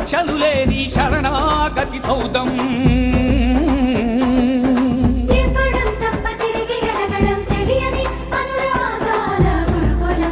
కక్షలు లేని శరణాగతి సౌదం ఇవ్వడం తప్ప తిరిగి అడగడం తెలియని అనురాగాల గురుకులం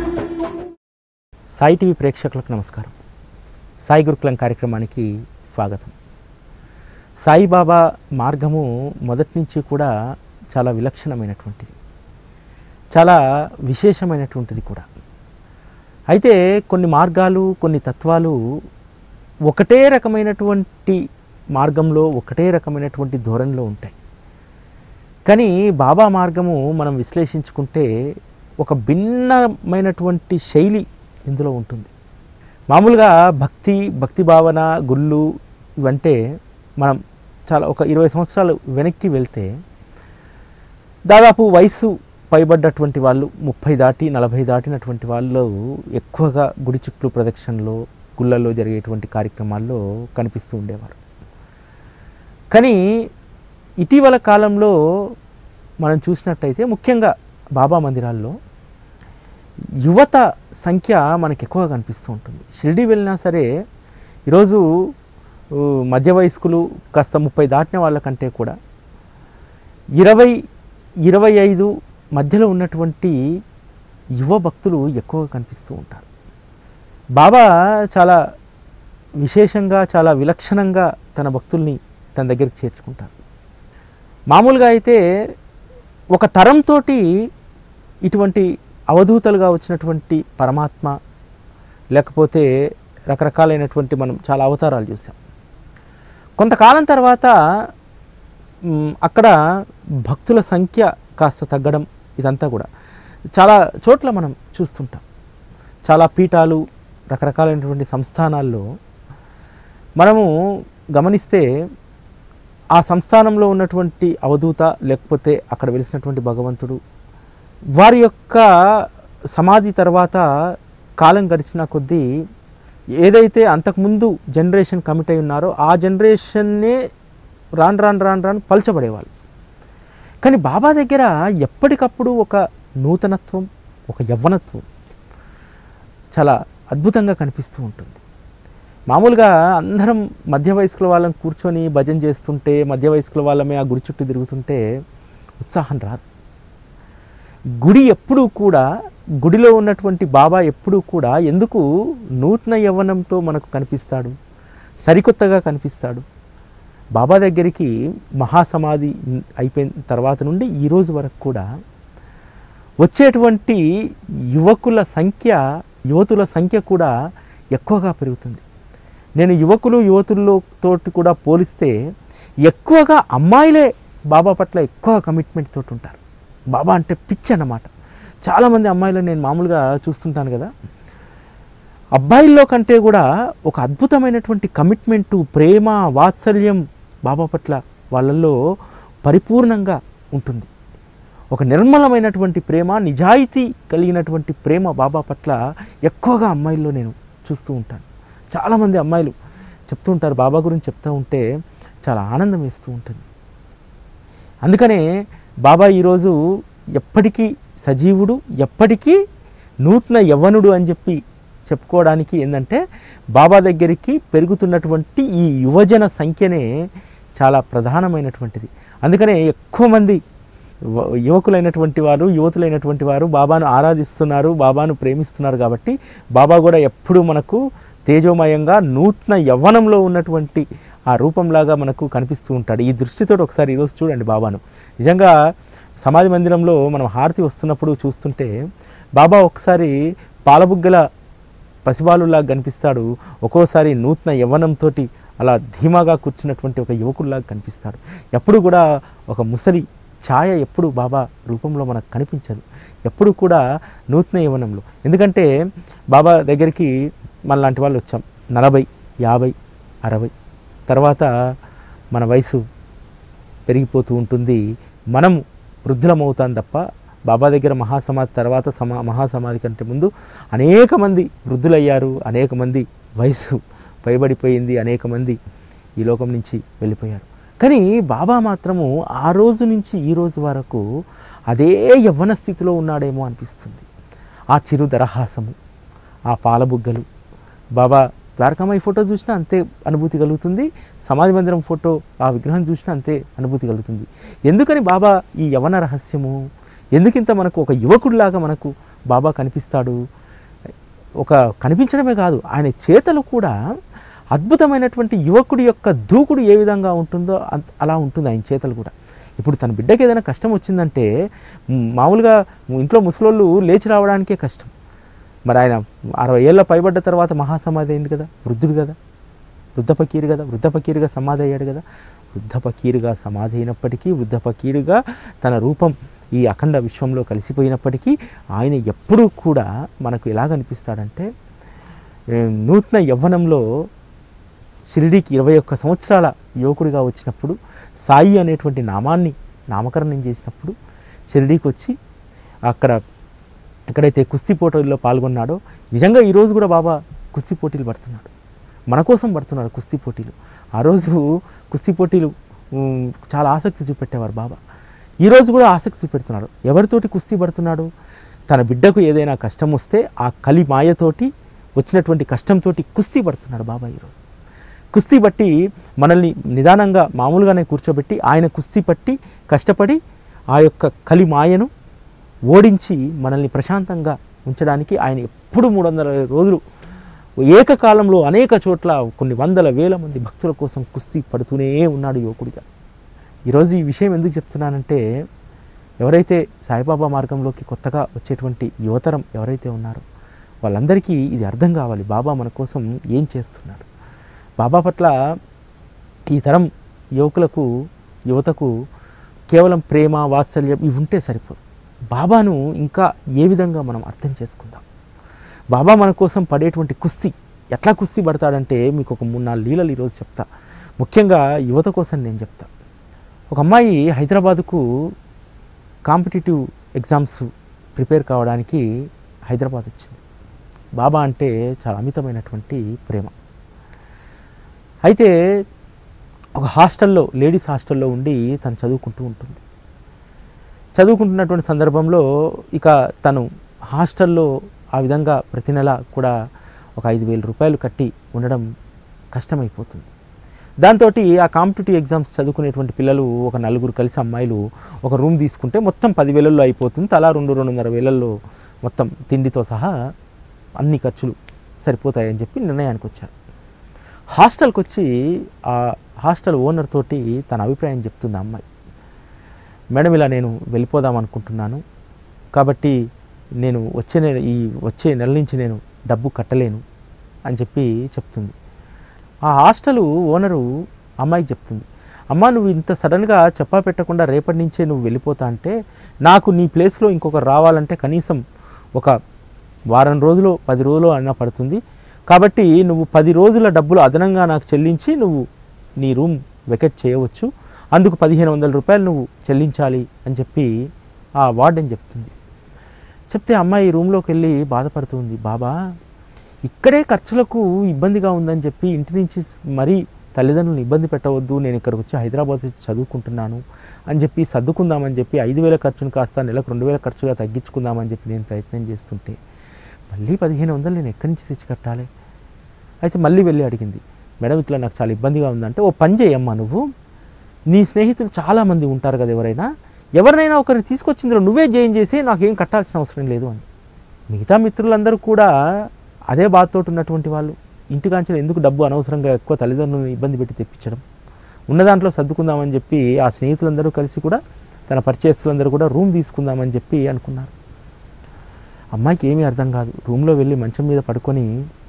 సాయి టీవీ ప్రేక్షకులకు నమస్కారం సాయి గురుకులం కార్యక్రమానికి స్వాగతం సాయిబాబా మార్గము మొదటి నుంచి కూడా చాలా విలక్షణమైనటువంటిది చాలా విశేషమైనటువంటిది కూడా అయితే కొన్ని మార్గాలు కొన్ని తత్వాలు ఒకటే రకమైనటువంటి మార్గంలో ఒకటే రకమైనటువంటి ధోరణిలో ఉంటాయి కానీ బాబా మార్గము మనం విశ్లేషించుకుంటే ఒక భిన్నమైనటువంటి శైలి ఇందులో ఉంటుంది మామూలుగా భక్తి భక్తి భావన గుళ్ళు ఇవంటే మనం చాలా ఒక ఇరవై సంవత్సరాలు వెనక్కి వెళ్తే దాదాపు వయసు పైబడ్డటువంటి వాళ్ళు ముప్పై దాటి నలభై దాటినటువంటి వాళ్ళు ఎక్కువగా గుడి చుట్టూ ప్రదక్షిణలో గుళ్ళల్లో జరిగేటువంటి కార్యక్రమాల్లో కనిపిస్తూ ఉండేవారు కానీ ఇటీవల కాలంలో మనం చూసినట్టయితే ముఖ్యంగా బాబా మందిరాల్లో యువత సంఖ్య మనకి ఎక్కువ కనిపిస్తూ ఉంటుంది షిరిడి వెళ్ళినా సరే ఈరోజు ఊ, మధ్య వయస్కులు కాస్త ముప్పై దాటిన వాళ్ళకంటే కూడా ఇరవై ఇరవై ఐదు మధ్యలో ఉన్నటువంటి యువ భక్తులు ఎక్కువగా కనిపిస్తూ ఉంటారు బాబా చాలా విశేషంగా చాలా విలక్షణంగా తన భక్తుల్ని తన దగ్గరికి చేర్చుకుంటారు మామూలుగా అయితే ఒక తరంతో ఇటువంటి అవధూతలుగా వచ్చినటువంటి పరమాత్మ లేకపోతే రకరకాలైనటువంటి మనం చాలా అవతారాలు చూసాం కొంతకాలం తర్వాత మ్, అక్కడ భక్తుల సంఖ్య కాస్త తగ్గడం ఇదంతా కూడా చాలా చోట్ల మనం చూస్తుంటాం చాలా పీఠాలు రకరకాలైనటువంటి సంస్థానాల్లో మనము గమనిస్తే ఆ సంస్థానంలో ఉన్నటువంటి అవధూత లేకపోతే అక్కడ వెలిసినటువంటి భగవంతుడు వారి యొక్క సమాధి తర్వాత కాలం గడిచిన కొద్దీ ఏదైతే అంతకుముందు జనరేషన్ కమిట్ అయి ఉన్నారో ఆ జనరేషన్నే రాను రాను రాను రాను పలచబడేవాళ్ళు కానీ బాబా దగ్గర ఎప్పటికప్పుడు ఒక నూతనత్వం ఒక యవ్వనత్వం చాలా అద్భుతంగా కనిపిస్తూ ఉంటుంది మామూలుగా అందరం మధ్య వయస్కుల వాళ్ళని కూర్చొని భజన చేస్తుంటే మధ్య వయస్కుల వాళ్ళమే ఆ గుడి చుట్టూ తిరుగుతుంటే ఉత్సాహం రాదు గుడి ఎప్పుడూ కూడా గుడిలో ఉన్నటువంటి బాబా ఎప్పుడూ కూడా ఎందుకు నూతన యవ్వనంతో మనకు కనిపిస్తాడు సరికొత్తగా కనిపిస్తాడు బాబా దగ్గరికి మహాసమాధి అయిపోయిన తర్వాత నుండి ఈ రోజు వరకు కూడా వచ్చేటువంటి యువకుల సంఖ్య యువతుల సంఖ్య కూడా ఎక్కువగా పెరుగుతుంది నేను యువకులు యువతుల్లో తోటి కూడా పోలిస్తే ఎక్కువగా అమ్మాయిలే బాబా పట్ల ఎక్కువ కమిట్మెంట్ తోటి ఉంటారు బాబా అంటే పిచ్చి అన్నమాట చాలామంది అమ్మాయిలు నేను మామూలుగా చూస్తుంటాను కదా అబ్బాయిల్లో కంటే కూడా ఒక అద్భుతమైనటువంటి కమిట్మెంటు ప్రేమ వాత్సల్యం బాబా పట్ల వాళ్ళల్లో పరిపూర్ణంగా ఉంటుంది ఒక నిర్మలమైనటువంటి ప్రేమ నిజాయితీ కలిగినటువంటి ప్రేమ బాబా పట్ల ఎక్కువగా అమ్మాయిల్లో నేను చూస్తూ ఉంటాను చాలామంది అమ్మాయిలు చెప్తూ ఉంటారు బాబా గురించి చెప్తూ ఉంటే చాలా ఆనందం వేస్తూ ఉంటుంది అందుకనే బాబా ఈరోజు ఎప్పటికీ సజీవుడు ఎప్పటికీ నూతన యవ్వనుడు అని చెప్పి చెప్పుకోవడానికి ఏంటంటే బాబా దగ్గరికి పెరుగుతున్నటువంటి ఈ యువజన సంఖ్యనే చాలా ప్రధానమైనటువంటిది అందుకనే ఎక్కువ మంది వ- యువకులైనటువంటి వారు యువతులైనటువంటి వారు బాబాను ఆరాధిస్తున్నారు బాబాను ప్రేమిస్తున్నారు కాబట్టి బాబా కూడా ఎప్పుడూ మనకు తేజోమయంగా నూతన యవ్వనంలో ఉన్నటువంటి ఆ రూపంలాగా మనకు కనిపిస్తూ ఉంటాడు ఈ దృష్టితో ఒకసారి ఈరోజు చూడండి బాబాను నిజంగా సమాధి మందిరంలో మనం హారతి వస్తున్నప్పుడు చూస్తుంటే బాబా ఒకసారి పాలబుగ్గల పసిబాలులాగా కనిపిస్తాడు ఒక్కోసారి నూతన యవ్వనంతో అలా ధీమాగా కూర్చున్నటువంటి ఒక యువకుల్లాగా కనిపిస్తాడు ఎప్పుడు కూడా ఒక ముసలి ఛాయ ఎప్పుడు బాబా రూపంలో మనకు కనిపించదు ఎప్పుడు కూడా నూతన యవ్వనంలో ఎందుకంటే బాబా దగ్గరికి మన లాంటి వాళ్ళు వచ్చాం నలభై యాభై అరవై తర్వాత మన వయసు పెరిగిపోతూ ఉంటుంది మనం వృద్ధులమవుతాం తప్ప బాబా దగ్గర మహాసమాధి తర్వాత సమా మహాసమాధి కంటే ముందు అనేక మంది వృద్ధులయ్యారు అనేక మంది వయసు పైబడిపోయింది అనేక మంది ఈ లోకం నుంచి వెళ్ళిపోయారు కానీ బాబా మాత్రము ఆ రోజు నుంచి ఈ రోజు వరకు అదే యవ్వన స్థితిలో ఉన్నాడేమో అనిపిస్తుంది ఆ చిరు దరహాసము ఆ పాలబుగ్గలు బాబా ద్వారకామాయి ఫోటో చూసినా అంతే అనుభూతి కలుగుతుంది సమాధి మందిరం ఫోటో ఆ విగ్రహం చూసినా అంతే అనుభూతి కలుగుతుంది ఎందుకని బాబా ఈ యవన రహస్యము ఎందుకింత మనకు ఒక యువకుడిలాగా మనకు బాబా కనిపిస్తాడు ఒక కనిపించడమే కాదు ఆయన చేతలు కూడా అద్భుతమైనటువంటి యువకుడి యొక్క దూకుడు ఏ విధంగా ఉంటుందో అంత అలా ఉంటుంది ఆయన చేతలు కూడా ఇప్పుడు తన బిడ్డకి ఏదైనా కష్టం వచ్చిందంటే మ్, మామూలుగా ఇంట్లో ముసలోళ్ళు లేచి రావడానికే కష్టం మరి ఆయన అరవై ఏళ్ళ పైబడ్డ తర్వాత మహాసమాధి అయింది కదా వృద్ధుడు కదా వృద్ధ పకీరు కదా వృద్ధ పకీరుగా సమాధి అయ్యాడు కదా వృద్ధ పకీరుగా సమాధి అయినప్పటికీ వృద్ధ పకీరుగా తన రూపం ఈ అఖండ విశ్వంలో కలిసిపోయినప్పటికీ ఆయన ఎప్పుడూ కూడా మనకు ఎలా కనిపిస్తాడంటే ఏ, నూతన యవ్వనంలో షిరిడీకి ఇరవై ఒక్క సంవత్సరాల యువకుడిగా వచ్చినప్పుడు సాయి అనేటువంటి నామాన్ని నామకరణం చేసినప్పుడు షిరిడీకి వచ్చి అక్కడ ఎక్కడైతే కుస్తీ పోటీల్లో పాల్గొన్నాడో నిజంగా ఈరోజు కూడా బాబా కుస్తీ పోటీలు పడుతున్నాడు మన కోసం పడుతున్నాడు కుస్తీ పోటీలు ఆ రోజు కుస్తీ పోటీలు ఉమ్, చాలా ఆసక్తి చూపెట్టేవారు బాబా ఈరోజు కూడా ఆసక్తి చూపెడుతున్నాడు ఎవరితోటి కుస్తీ పడుతున్నాడు తన బిడ్డకు ఏదైనా కష్టం వస్తే ఆ కలి మాయతోటి వచ్చినటువంటి కష్టంతో కుస్తీ పడుతున్నాడు బాబా ఈరోజు కుస్తీ పట్టి మనల్ని నిదానంగా మామూలుగానే కూర్చోబెట్టి ఆయన కుస్తీ పట్టి కష్టపడి ఆ యొక్క కలి మాయను ఓడించి మనల్ని ప్రశాంతంగా ఉంచడానికి ఆయన ఎప్పుడు మూడు వందల రోజులు ఏకకాలంలో అనేక చోట్ల కొన్ని వందల వేల మంది భక్తుల కోసం కుస్తీ పడుతూనే ఉన్నాడు యువకుడిగా ఈరోజు ఈ విషయం ఎందుకు చెప్తున్నానంటే ఎవరైతే సాయిబాబా మార్గంలోకి కొత్తగా వచ్చేటువంటి యువతరం ఎవరైతే ఉన్నారో వాళ్ళందరికీ ఇది అర్థం కావాలి బాబా మన కోసం ఏం చేస్తున్నాడు బాబా పట్ల ఈ తరం యువకులకు యువతకు కేవలం ప్రేమ వాత్సల్యం ఇవి ఉంటే సరిపోదు బాబాను ఇంకా ఏ విధంగా మనం అర్థం చేసుకుందాం బాబా మన కోసం పడేటువంటి కుస్తీ ఎట్లా కుస్తీ పడతాడంటే మీకు ఒక మూడు నాలుగు లీలలు ఈరోజు చెప్తా ముఖ్యంగా యువత కోసం నేను చెప్తా ఒక అమ్మాయి హైదరాబాదుకు కాంపిటేటివ్ ఎగ్జామ్స్ ప్రిపేర్ కావడానికి హైదరాబాద్ వచ్చింది బాబా అంటే చాలా అమితమైనటువంటి ప్రేమ అయితే ఒక హాస్టల్లో లేడీస్ హాస్టల్లో ఉండి తను చదువుకుంటూ ఉంటుంది చదువుకుంటున్నటువంటి సందర్భంలో ఇక తను హాస్టల్లో ఆ విధంగా ప్రతి నెల కూడా ఒక ఐదు వేల రూపాయలు కట్టి ఉండడం కష్టమైపోతుంది దాంతో ఆ కాంపిటేటివ్ ఎగ్జామ్స్ చదువుకునేటువంటి పిల్లలు ఒక నలుగురు కలిసి అమ్మాయిలు ఒక రూమ్ తీసుకుంటే మొత్తం పదివేలల్లో అయిపోతుంది తలా రెండు రెండున్నర వేలల్లో మొత్తం తిండితో సహా అన్ని ఖర్చులు సరిపోతాయని చెప్పి నిర్ణయానికి వచ్చారు హాస్టల్కి వచ్చి ఆ హాస్టల్ ఓనర్ తోటి తన అభిప్రాయం చెప్తుంది ఆ అమ్మాయి మేడం ఇలా నేను వెళ్ళిపోదాం అనుకుంటున్నాను కాబట్టి నేను వచ్చే నెల ఈ వచ్చే నెల నుంచి నేను డబ్బు కట్టలేను అని చెప్పి చెప్తుంది ఆ హాస్టల్ ఓనరు అమ్మాయికి చెప్తుంది అమ్మ నువ్వు ఇంత సడన్గా చెప్పా పెట్టకుండా రేపటి నుంచే నువ్వు వెళ్ళిపోతా అంటే నాకు నీ ప్లేస్లో ఇంకొకరు రావాలంటే కనీసం ఒక వారం రోజులు పది రోజులు అన్నా పడుతుంది కాబట్టి నువ్వు పది రోజుల డబ్బులు అదనంగా నాకు చెల్లించి నువ్వు నీ రూమ్ వెకెట్ చేయవచ్చు అందుకు పదిహేను వందల రూపాయలు నువ్వు చెల్లించాలి అని చెప్పి ఆ వార్డెన్ చెప్తుంది చెప్తే అమ్మాయి రూమ్లోకి వెళ్ళి బాధపడుతుంది బాబా ఇక్కడే ఖర్చులకు ఇబ్బందిగా ఉందని చెప్పి ఇంటి నుంచి మరీ తల్లిదండ్రులను ఇబ్బంది పెట్టవద్దు నేను ఇక్కడికి వచ్చి హైదరాబాద్ వచ్చి చదువుకుంటున్నాను అని చెప్పి సర్దుకుందామని చెప్పి ఐదు వేల ఖర్చును కాస్త నెలకు రెండు వేల ఖర్చుగా తగ్గించుకుందామని చెప్పి నేను ప్రయత్నం చేస్తుంటే మళ్ళీ పదిహేను వందలు నేను ఎక్కడి నుంచి తెచ్చి కట్టాలి అయితే మళ్ళీ వెళ్ళి అడిగింది మేడం ఇట్లా నాకు చాలా ఇబ్బందిగా ఉందంటే ఓ పని చేయమ్మా నువ్వు నీ స్నేహితులు చాలామంది ఉంటారు కదా ఎవరైనా ఎవరినైనా ఒకరిని తీసుకొచ్చిందిలో నువ్వే జాయిన్ చేసి నాకేం కట్టాల్సిన అవసరం లేదు అని మిగతా మిత్రులందరూ కూడా అదే బాధతో ఉన్నటువంటి వాళ్ళు ఇంటికాంచెలు ఎందుకు డబ్బు అనవసరంగా ఎక్కువ తల్లిదండ్రులను ఇబ్బంది పెట్టి తెప్పించడం ఉన్న దాంట్లో సర్దుకుందామని చెప్పి ఆ స్నేహితులందరూ కలిసి కూడా తన పరిచయస్తులందరూ కూడా రూమ్ తీసుకుందామని చెప్పి అనుకున్నారు అమ్మాయికి ఏమీ అర్థం కాదు రూమ్లో వెళ్ళి మంచం మీద పడుకొని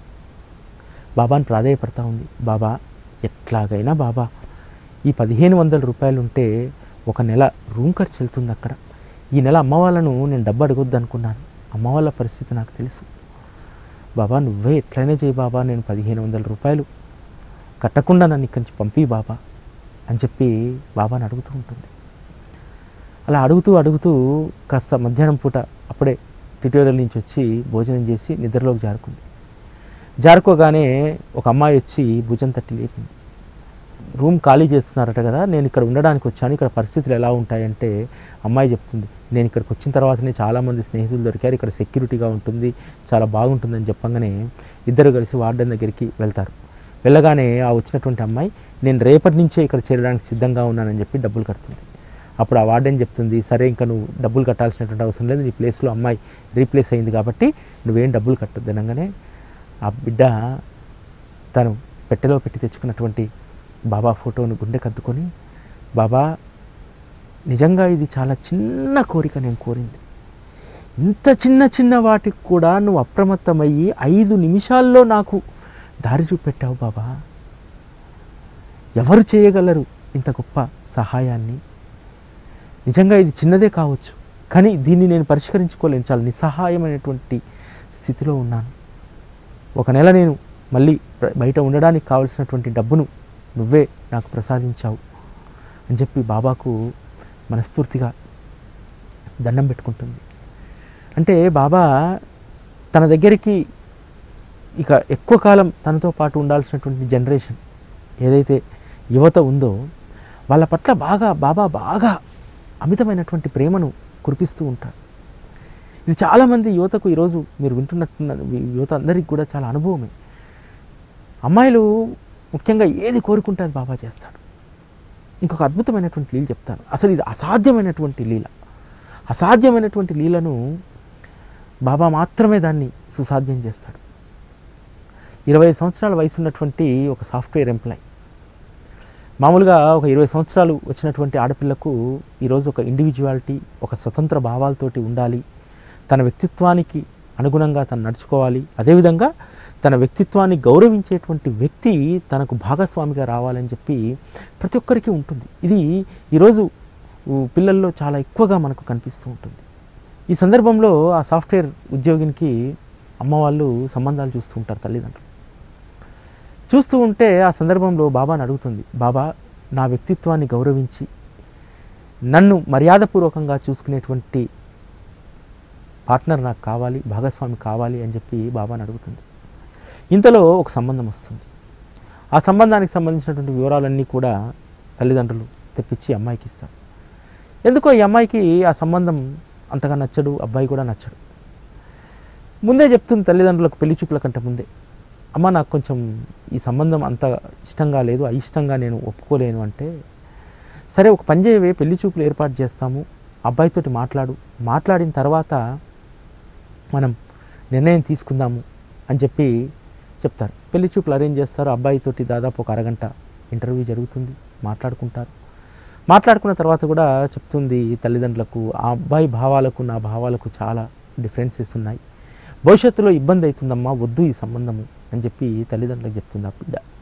బాబాని ప్రాధాయపడతా ఉంది బాబా ఎట్లాగైనా బాబా ఈ పదిహేను వందల రూపాయలు ఉంటే ఒక నెల రూమ్ ఖర్చు వెళ్తుంది అక్కడ ఈ నెల అమ్మ వాళ్ళను నేను డబ్బు అడగొద్దు అనుకున్నాను అమ్మ వాళ్ళ పరిస్థితి నాకు తెలుసు బాబా నువ్వే ఎట్లయినా చేయి బాబా నేను పదిహేను వందల రూపాయలు కట్టకుండా నన్ను ఇక్కడి నుంచి పంపి బాబా అని చెప్పి బాబాని అడుగుతూ ఉంటుంది అలా అడుగుతూ అడుగుతూ కాస్త మధ్యాహ్నం పూట అప్పుడే ట్యూటోరియల్ నుంచి వచ్చి భోజనం చేసి నిద్రలోకి జారుకుంది జారుకోగానే ఒక అమ్మాయి వచ్చి భుజం తట్టి లేపింది రూమ్ ఖాళీ చేస్తున్నారట కదా నేను ఇక్కడ ఉండడానికి వచ్చాను ఇక్కడ పరిస్థితులు ఎలా ఉంటాయంటే అమ్మాయి చెప్తుంది నేను ఇక్కడికి వచ్చిన తర్వాతనే చాలామంది స్నేహితులు దొరికారు ఇక్కడ సెక్యూరిటీగా ఉంటుంది చాలా బాగుంటుందని చెప్పంగానే ఇద్దరు కలిసి వార్డెన్ దగ్గరికి వెళ్తారు వెళ్ళగానే ఆ వచ్చినటువంటి అమ్మాయి నేను రేపటి నుంచే ఇక్కడ చేరడానికి సిద్ధంగా ఉన్నానని చెప్పి డబ్బులు కడుతుంది అప్పుడు ఆ వార్డెన్ చెప్తుంది సరే ఇంకా నువ్వు డబ్బులు కట్టాల్సినటువంటి అవసరం లేదు నీ ప్లేస్లో అమ్మాయి రీప్లేస్ అయింది కాబట్టి నువ్వేం డబ్బులు కట్టద్దు అనగానే ఆ బిడ్డ తను పెట్టెలో పెట్టి తెచ్చుకున్నటువంటి బాబా ఫోటోను గుండె కద్దుకొని బాబా నిజంగా ఇది చాలా చిన్న కోరిక నేను కోరింది ఇంత చిన్న చిన్న వాటికి కూడా నువ్వు అప్రమత్తమయ్యి ఐదు నిమిషాల్లో నాకు దారి చూపెట్టావు బాబా ఎవరు చేయగలరు ఇంత గొప్ప సహాయాన్ని నిజంగా ఇది చిన్నదే కావచ్చు కానీ దీన్ని నేను పరిష్కరించుకోలేను చాలా నిస్సహాయమైనటువంటి స్థితిలో ఉన్నాను ఒక నెల నేను మళ్ళీ ప్ర- బయట ఉండడానికి కావలసినటువంటి డబ్బును నువ్వే నాకు ప్రసాదించావు అని చెప్పి బాబాకు మనస్ఫూర్తిగా దండం పెట్టుకుంటుంది అంటే బాబా తన దగ్గరికి ఇక ఎక్కువ కాలం తనతో పాటు ఉండాల్సినటువంటి జనరేషన్ ఏదైతే యువత ఉందో వాళ్ళ పట్ల బాగా బాబా బాగా అమితమైనటువంటి ప్రేమను కురిపిస్తూ ఉంటారు ఇది చాలామంది యువతకు ఈరోజు మీరు వింటున్నట్టున్న యువత అందరికీ కూడా చాలా అనుభవమే అమ్మాయిలు ముఖ్యంగా ఏది కోరుకుంటే అది బాబా చేస్తాడు ఇంకొక అద్భుతమైనటువంటి లీల చెప్తాను అసలు ఇది అసాధ్యమైనటువంటి లీల అసాధ్యమైనటువంటి లీలను బాబా మాత్రమే దాన్ని సుసాధ్యం చేస్తాడు ఇరవై సంవత్సరాల వయసు ఉన్నటువంటి ఒక సాఫ్ట్వేర్ ఎంప్లాయ్ మామూలుగా ఒక ఇరవై సంవత్సరాలు వచ్చినటువంటి ఆడపిల్లకు ఈరోజు ఒక ఇండివిజువాలిటీ ఒక స్వతంత్ర భావాలతోటి ఉండాలి తన వ్యక్తిత్వానికి అనుగుణంగా తను నడుచుకోవాలి అదేవిధంగా తన వ్యక్తిత్వాన్ని గౌరవించేటువంటి వ్యక్తి తనకు భాగస్వామిగా రావాలని చెప్పి ప్రతి ఒక్కరికి ఉంటుంది ఇది ఈరోజు ఊ, పిల్లల్లో చాలా ఎక్కువగా మనకు కనిపిస్తూ ఉంటుంది ఈ సందర్భంలో ఆ సాఫ్ట్వేర్ ఉద్యోగినికి అమ్మ వాళ్ళు సంబంధాలు చూస్తూ ఉంటారు తల్లిదండ్రులు చూస్తూ ఉంటే ఆ సందర్భంలో బాబాని అడుగుతుంది బాబా నా వ్యక్తిత్వాన్ని గౌరవించి నన్ను మర్యాదపూర్వకంగా చూసుకునేటువంటి పార్ట్నర్ నాకు కావాలి భాగస్వామి కావాలి అని చెప్పి బాబాని అడుగుతుంది ఇంతలో ఒక సంబంధం వస్తుంది ఆ సంబంధానికి సంబంధించినటువంటి వివరాలన్నీ కూడా తల్లిదండ్రులు తెప్పించి అమ్మాయికి ఇస్తారు ఎందుకో ఈ అమ్మాయికి ఆ సంబంధం అంతగా నచ్చడు అబ్బాయి కూడా నచ్చడు ముందే చెప్తుంది తల్లిదండ్రులకు పెళ్లి చూపుల కంటే ముందే అమ్మ నాకు కొంచెం ఈ సంబంధం అంత ఇష్టంగా లేదు అయిష్టంగా నేను ఒప్పుకోలేను అంటే సరే ఒక పని చేయవే పెళ్లి చూపులు ఏర్పాటు చేస్తాము అబ్బాయితోటి మాట్లాడు మాట్లాడిన తర్వాత మనం నిర్ణయం తీసుకుందాము అని చెప్పి చెప్తారు పెళ్లి చూపులు అరేంజ్ చేస్తారు అబ్బాయితోటి దాదాపు ఒక అరగంట ఇంటర్వ్యూ జరుగుతుంది మాట్లాడుకుంటారు మాట్లాడుకున్న తర్వాత కూడా చెప్తుంది తల్లిదండ్రులకు ఆ అబ్బాయి భావాలకు నా భావాలకు చాలా డిఫరెన్సెస్ ఉన్నాయి భవిష్యత్తులో ఇబ్బంది అవుతుందమ్మా వద్దు ఈ సంబంధము అని చెప్పి తల్లిదండ్రులకు చెప్తుంది ఆ బిడ్డ